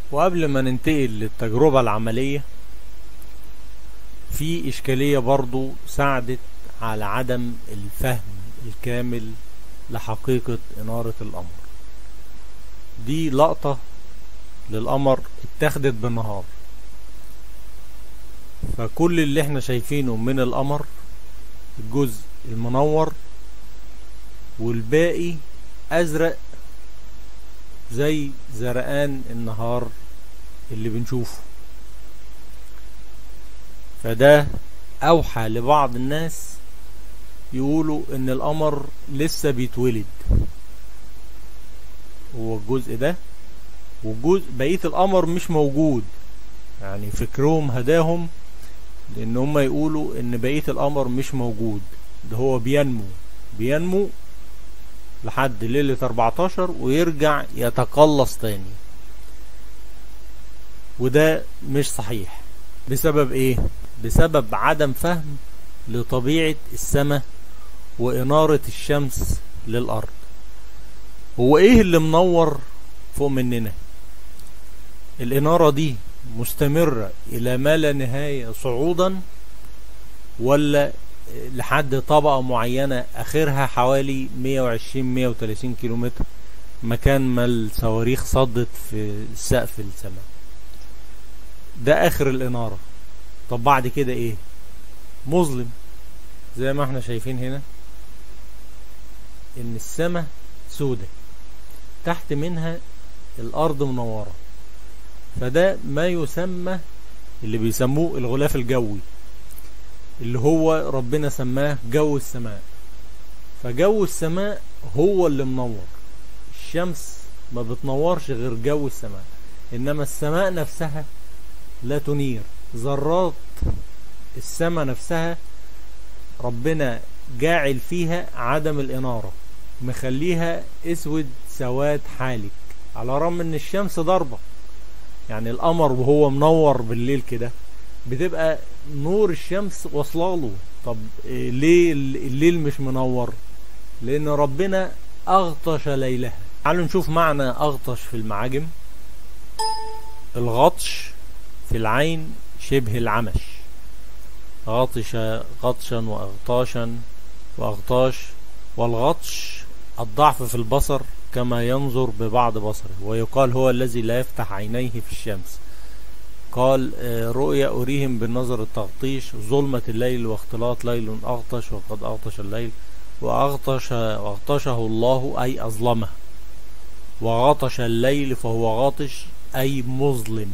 وقبل ما ننتقل للتجربة العملية في إشكالية برضو ساعدت على عدم الفهم الكامل لحقيقة إنارة القمر دي لقطة للقمر اتخذت بالنهار فكل اللي احنا شايفينه من القمر الجزء المنور والباقي أزرق زي زرقان النهار اللي بنشوفه فده أوحى لبعض الناس يقولوا إن القمر لسه بيتولد هو الجزء ده والجزء بقية القمر مش موجود يعني فكرهم هداهم لأن هم يقولوا إن بقية القمر مش موجود ده هو بينمو بينمو لحد ليلة 14 ويرجع يتقلص تاني وده مش صحيح بسبب ايه بسبب عدم فهم لطبيعة السماء وإنارة الشمس للأرض هو ايه اللي منور فوق مننا الإنارة دي مستمرة إلى ما لا نهاية صعودا ولا لحد طبقة معينة آخرها حوالي 120-130 كيلومتر مكان ما الصواريخ صدت في سقف السماء ده آخر الإنارة طب بعد كده إيه مظلم زي ما احنا شايفين هنا إن السماء سودة تحت منها الأرض منورة فده ما يسمى اللي بيسموه الغلاف الجوي اللي هو ربنا سماه جو السماء فجو السماء هو اللي منور الشمس ما بتنورش غير جو السماء انما السماء نفسها لا تنير ذرات السماء نفسها ربنا جاعل فيها عدم الانارة مخليها اسود سواد حالك على الرغم ان الشمس ضربة يعني القمر وهو منور بالليل كده بتبقى نور الشمس واصلاله طب ليه الليل مش منور لان ربنا اغطش ليلها تعالوا نشوف معنى اغطش في المعاجم الغطش في العين شبه العمش غطش غطشا واغطاشا واغطاش والغطش الضعف في البصر كما ينظر ببعض بصره ويقال هو الذي لا يفتح عينيه في الشمس قال رؤيا أريهم بالنظر التغطيش ظلمة الليل واختلاط ليل أغطش وقد أغطش الليل وأغطش وأغطشه الله أي أظلمه وغطش الليل فهو غاطش أي مظلم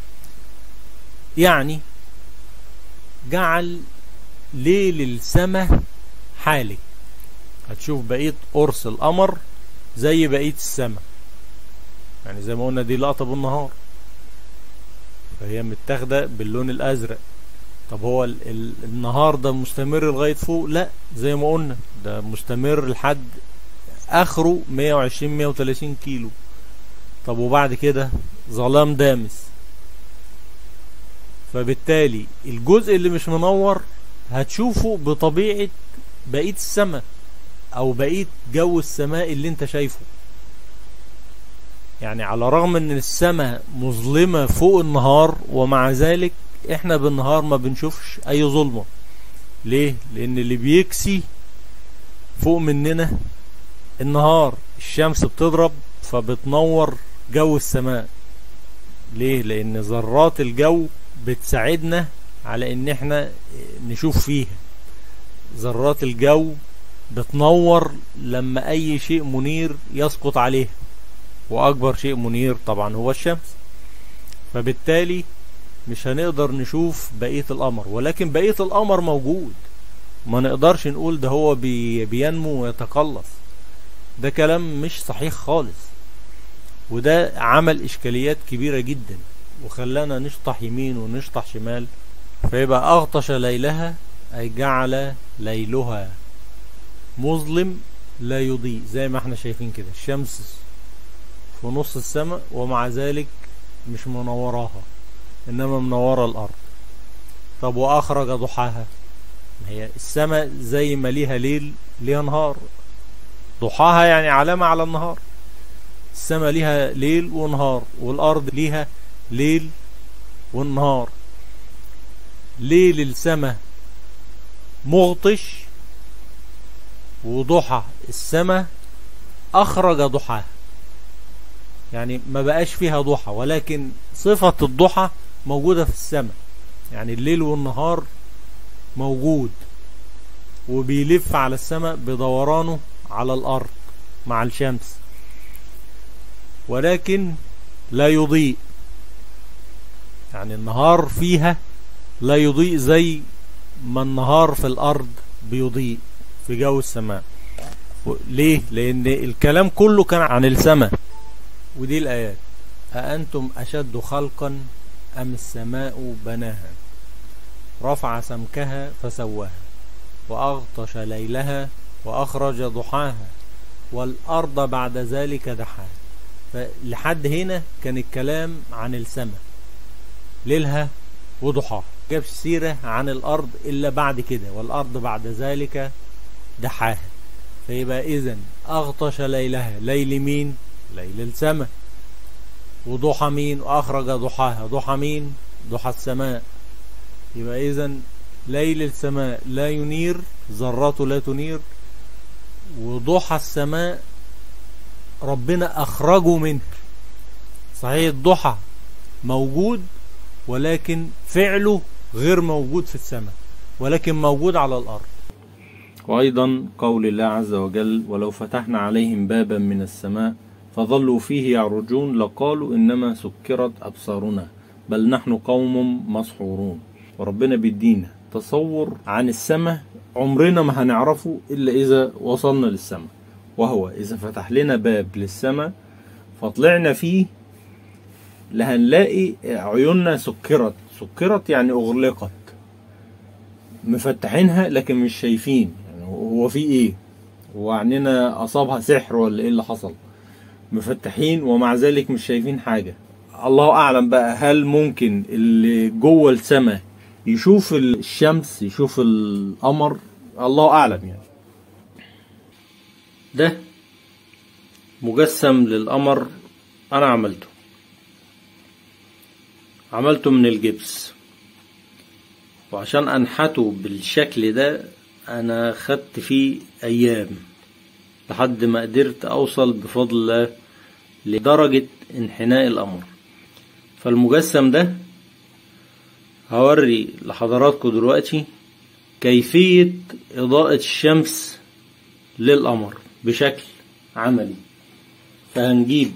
يعني جعل ليل السماء حالك هتشوف بقية قرص القمر زي بقية السماء يعني زي ما قلنا دي لقطة بالنهار فهي متاخده باللون الازرق طب هو ال ال النهار ده مستمر لغايه فوق لا زي ما قلنا ده مستمر لحد اخره 120 130 كيلو طب وبعد كده ظلام دامس فبالتالي الجزء اللي مش منور هتشوفه بطبيعه بقيه السماء او بقيه جو السماء اللي انت شايفه يعني على رغم ان السماء مظلمة فوق النهار ومع ذلك احنا بالنهار ما بنشوفش اي ظلمة ليه لان اللي بيكسي فوق مننا النهار الشمس بتضرب فبتنور جو السماء ليه لان ذرات الجو بتساعدنا على ان احنا نشوف فيها ذرات الجو بتنور لما اي شيء منير يسقط عليها واكبر شيء منير طبعا هو الشمس فبالتالي مش هنقدر نشوف بقية القمر ولكن بقية القمر موجود ما نقدرش نقول ده هو بي بينمو ويتقلص ده كلام مش صحيح خالص وده عمل اشكاليات كبيرة جدا وخلانا نشطح يمين ونشطح شمال فيبقى اغطش ليلها اي جعل ليلها مظلم لا يضيء زي ما احنا شايفين كده الشمس في نص السماء ومع ذلك مش منوراها انما منورة الارض طب واخرج ضحاها هي السماء زي ما ليها ليل ليها نهار ضحاها يعني علامة على النهار السماء ليها ليل ونهار والارض ليها ليل والنهار ليل السماء مغطش وضحى السماء أخرج ضحاها يعني ما بقاش فيها ضحى ولكن صفة الضحى موجودة في السماء يعني الليل والنهار موجود وبيلف على السماء بدورانه على الأرض مع الشمس ولكن لا يضيء يعني النهار فيها لا يضيء زي ما النهار في الأرض بيضيء في جو السماء ليه؟ لأن الكلام كله كان عن السماء ودي الآيات أأنتم أشد خلقا أم السماء بناها رفع سمكها فسواها وأغطش ليلها وأخرج ضحاها والأرض بعد ذلك دحاها فلحد هنا كان الكلام عن السماء ليلها وضحاها جابش سيرة عن الأرض إلا بعد كده والأرض بعد ذلك دحاها فيبقى إذن أغطش ليلها ليل مين ليل السماء وضحى مين وأخرج ضحاها ضحى مين ضحى السماء يبقى إذن ليل السماء لا ينير ذراته لا تنير وضحى السماء ربنا أخرجه منه صحيح الضحى موجود ولكن فعله غير موجود في السماء ولكن موجود على الأرض وأيضا قول الله عز وجل ولو فتحنا عليهم بابا من السماء فظلوا فيه يعرجون لقالوا إنما سكرت أبصارنا بل نحن قوم مسحورون وربنا بيدينا تصور عن السماء عمرنا ما هنعرفه إلا إذا وصلنا للسماء وهو إذا فتح لنا باب للسماء فطلعنا فيه لهنلاقي عيوننا سكرت سكرت يعني أغلقت مفتحينها لكن مش شايفين يعني هو في ايه هو عننا أصابها سحر ولا ايه اللي حصل مفتحين ومع ذلك مش شايفين حاجة الله أعلم بقى هل ممكن اللي جوه السماء يشوف الشمس يشوف القمر الله أعلم يعني ده مجسم للقمر أنا عملته عملته من الجبس وعشان أنحته بالشكل ده أنا خدت فيه أيام لحد ما قدرت أوصل بفضل الله لدرجة انحناء القمر فالمجسم ده هوري لحضراتكم دلوقتي كيفية إضاءة الشمس للقمر بشكل عملي فهنجيب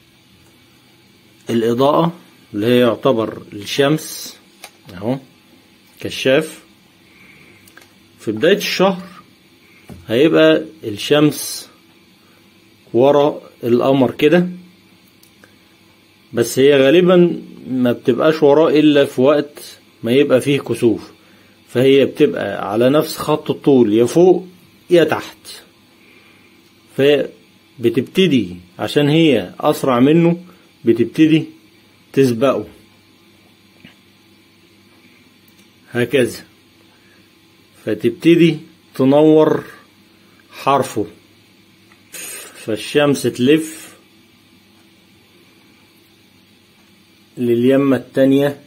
الإضاءة اللي هي يعتبر الشمس اهو كشاف في بداية الشهر هيبقى الشمس ورا القمر كده بس هي غالبا ما بتبقاش وراه إلا في وقت ما يبقى فيه كسوف فهي بتبقى على نفس خط الطول يا فوق يا تحت فبتبتدي عشان هي أسرع منه بتبتدي تسبقه هكذا فتبتدي تنور حرفه فالشمس تلف لليمة التانية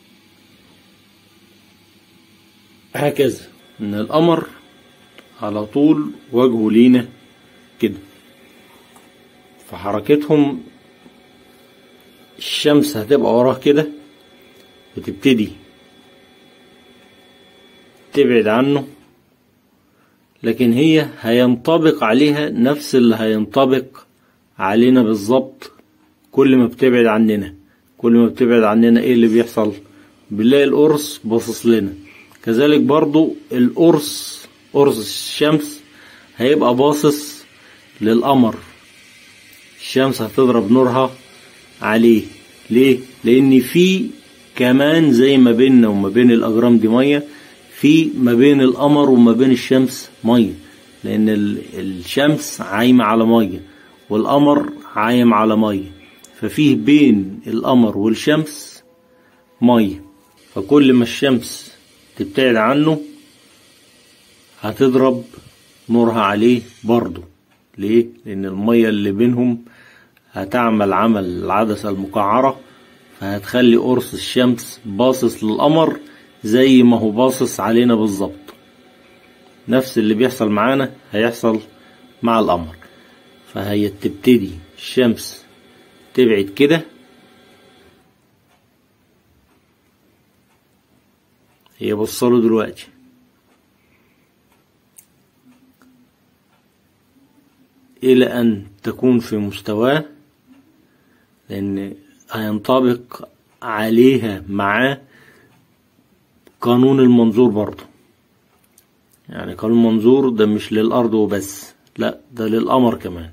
هكذا ان القمر على طول وجهه لينا كده فحركتهم الشمس هتبقى وراه كده وتبتدي تبعد عنه لكن هي هينطبق عليها نفس اللي هينطبق علينا بالظبط كل ما بتبعد عننا كل ما بتبعد عننا ايه اللي بيحصل بنلاقي القرص باصص لنا كذلك برضو القرص قرص الشمس هيبقى باصص للقمر الشمس هتضرب نورها عليه ليه لان في كمان زي ما بيننا وما بين الاجرام دي ميه في ما بين القمر وما بين الشمس ميه لان الشمس عايمه على ميه والقمر عايم على ميه ففيه بين القمر والشمس ميه فكل ما الشمس تبتعد عنه هتضرب نورها عليه برضه ليه لان الميه اللي بينهم هتعمل عمل العدسة المقعرة فهتخلي قرص الشمس باصص للقمر زي ما هو باصص علينا بالظبط نفس اللي بيحصل معانا هيحصل مع القمر فهي تبتدي الشمس تبعد كده هي بصله دلوقتي إلى أن تكون في مستواه لأن هينطبق عليها معاه قانون المنظور برضه يعني قانون المنظور ده مش للأرض وبس لا ده للقمر كمان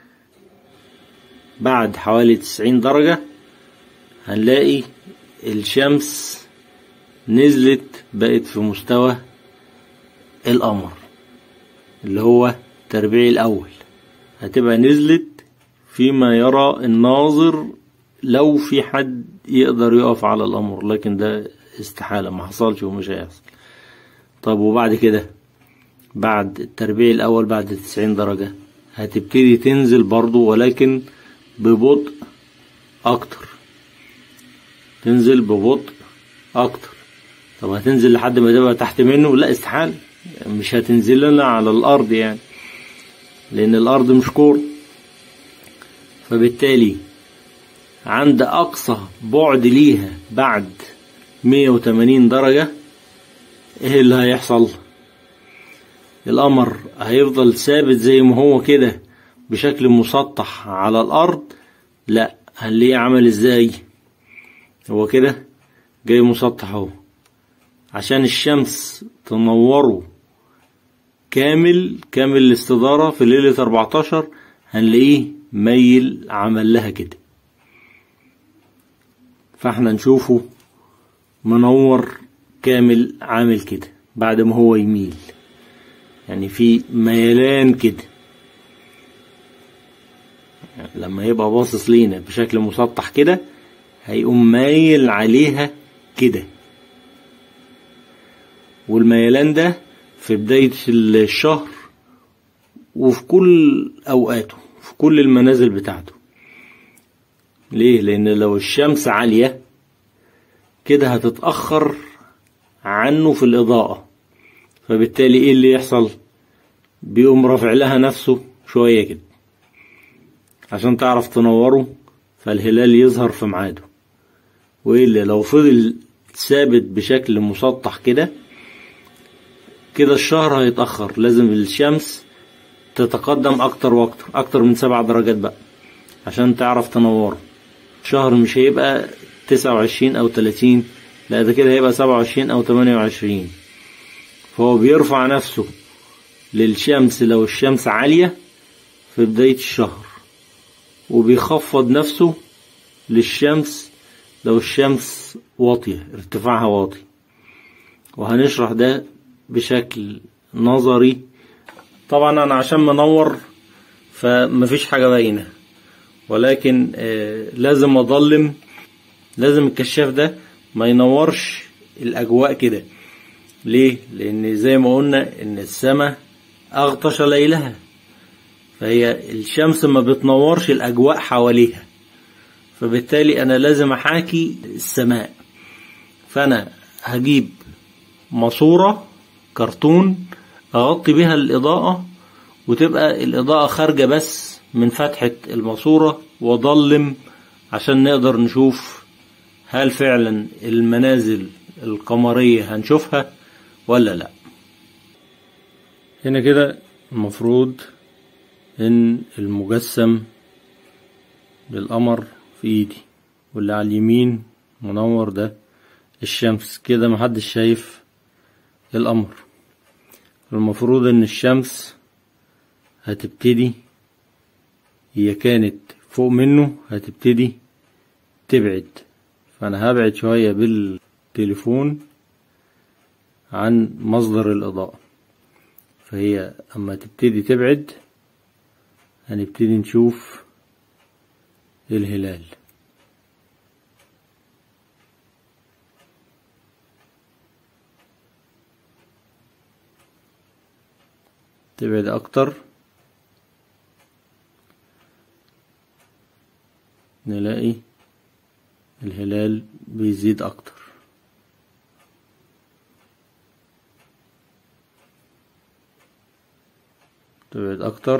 بعد حوالي تسعين درجة هنلاقي الشمس نزلت بقت في مستوى القمر اللي هو التربيع الأول هتبقى نزلت فيما يرى الناظر لو في حد يقدر يقف على القمر لكن ده استحالة ما حصلش ومش هيحصل طب وبعد كده بعد التربيع الأول بعد تسعين درجة هتبتدي تنزل برضو ولكن ببطء أكتر تنزل ببطء أكتر طب هتنزل لحد ما تبقى تحت منه لا استحالة مش هتنزل لنا على الأرض يعني لأن الأرض مش كورة فبالتالي عند أقصى بعد ليها بعد 180 درجة إيه اللي هيحصل؟ القمر هيفضل ثابت زي ما هو كده بشكل مسطح على الأرض لا هنلاقيه عمل ازاي هو كده جاي مسطح اهو عشان الشمس تنوره كامل كامل الاستدارة في ليلة 14 هنلاقيه ميل عمل لها كده فاحنا نشوفه منور كامل عامل كده بعد ما هو يميل يعني في ميلان كده يعني لما يبقى باصص لينا بشكل مسطح كده هيقوم مايل عليها كده والميلان ده في بداية الشهر وفي كل أوقاته في كل المنازل بتاعته ليه؟ لأن لو الشمس عالية كده هتتأخر عنه في الإضاءة فبالتالي إيه اللي يحصل؟ بيقوم رافع لها نفسه شوية كده عشان تعرف تنوره فالهلال يظهر في ميعاده وإلا لو فضل ثابت بشكل مسطح كده كده الشهر هيتأخر لازم الشمس تتقدم أكتر وأكتر أكتر من سبع درجات بقى عشان تعرف تنوره شهر مش هيبقى تسعة وعشرين أو تلاتين لا ده كده هيبقى سبعة وعشرين أو تمانية وعشرين فهو بيرفع نفسه للشمس لو الشمس عالية في بداية الشهر وبيخفض نفسه للشمس لو الشمس واطية ارتفاعها واطي وهنشرح ده بشكل نظري طبعا انا عشان منور فمفيش حاجة باينة ولكن آه لازم اضلم لازم الكشاف ده ما ينورش الاجواء كده ليه لان زي ما قلنا ان السماء اغطش ليلها فهي الشمس ما بتنورش الاجواء حواليها فبالتالي انا لازم احاكي السماء فانا هجيب ماسورة كرتون اغطي بها الاضاءة وتبقى الاضاءة خارجة بس من فتحة الماسورة واضلم عشان نقدر نشوف هل فعلا المنازل القمرية هنشوفها ولا لا هنا كده المفروض ان المجسم للقمر في ايدي واللي على اليمين منور ده الشمس كده محدش شايف القمر المفروض ان الشمس هتبتدي هي كانت فوق منه هتبتدي تبعد فانا هبعد شوية بالتليفون عن مصدر الاضاءة فهي اما تبتدي تبعد هنبتدي نشوف الهلال تبعد اكتر نلاقي الهلال بيزيد اكتر تبعد اكتر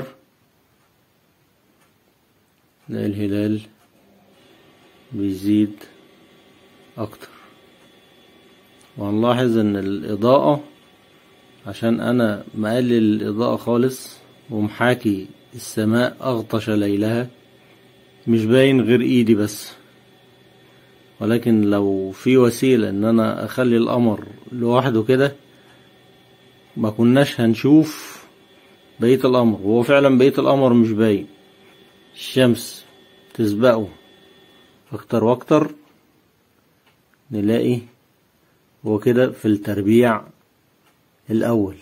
نلاقي الهلال بيزيد اكتر وهنلاحظ ان الاضاءة عشان انا مقلل الاضاءة خالص ومحاكي السماء اغطش ليلها مش باين غير ايدي بس ولكن لو في وسيلة ان انا اخلي القمر لوحده كده ما كناش هنشوف بقية القمر وهو فعلا بقية القمر مش باين الشمس تسبقه اكتر واكتر نلاقي هو كده في التربيع الاول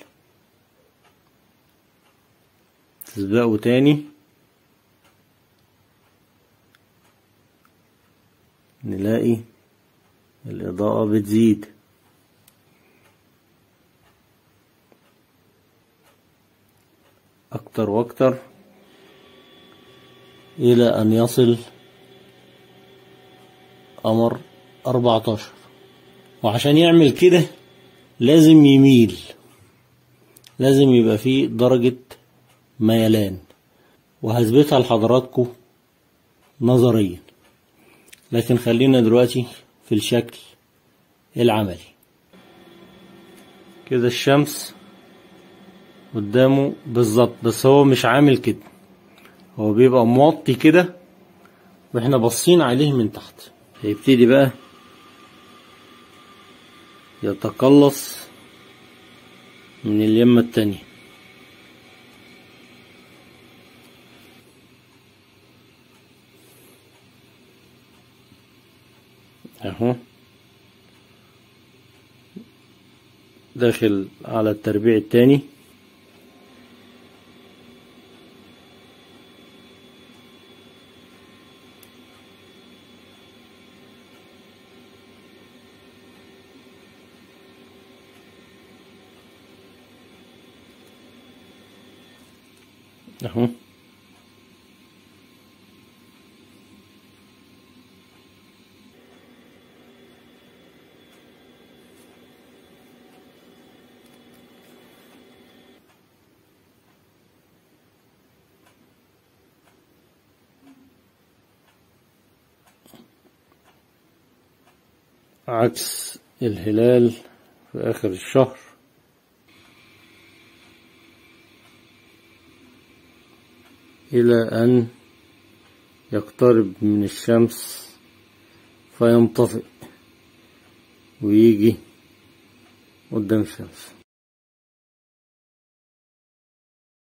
تسبقه تاني نلاقي الإضاءة بتزيد أكتر وأكتر إلى أن يصل قمر 14 وعشان يعمل كده لازم يميل لازم يبقى فيه درجة ميلان وهثبتها لحضراتكم نظريا لكن خلينا دلوقتي في الشكل العملي كده الشمس قدامه بالظبط بس هو مش عامل كده هو بيبقى موطي كده واحنا باصين عليه من تحت هيبتدي بقى يتقلص من اليمة التانية اهو داخل على التربيع التاني اهو عكس الهلال في آخر الشهر إلى أن يقترب من الشمس فينطفئ ويجي قدام الشمس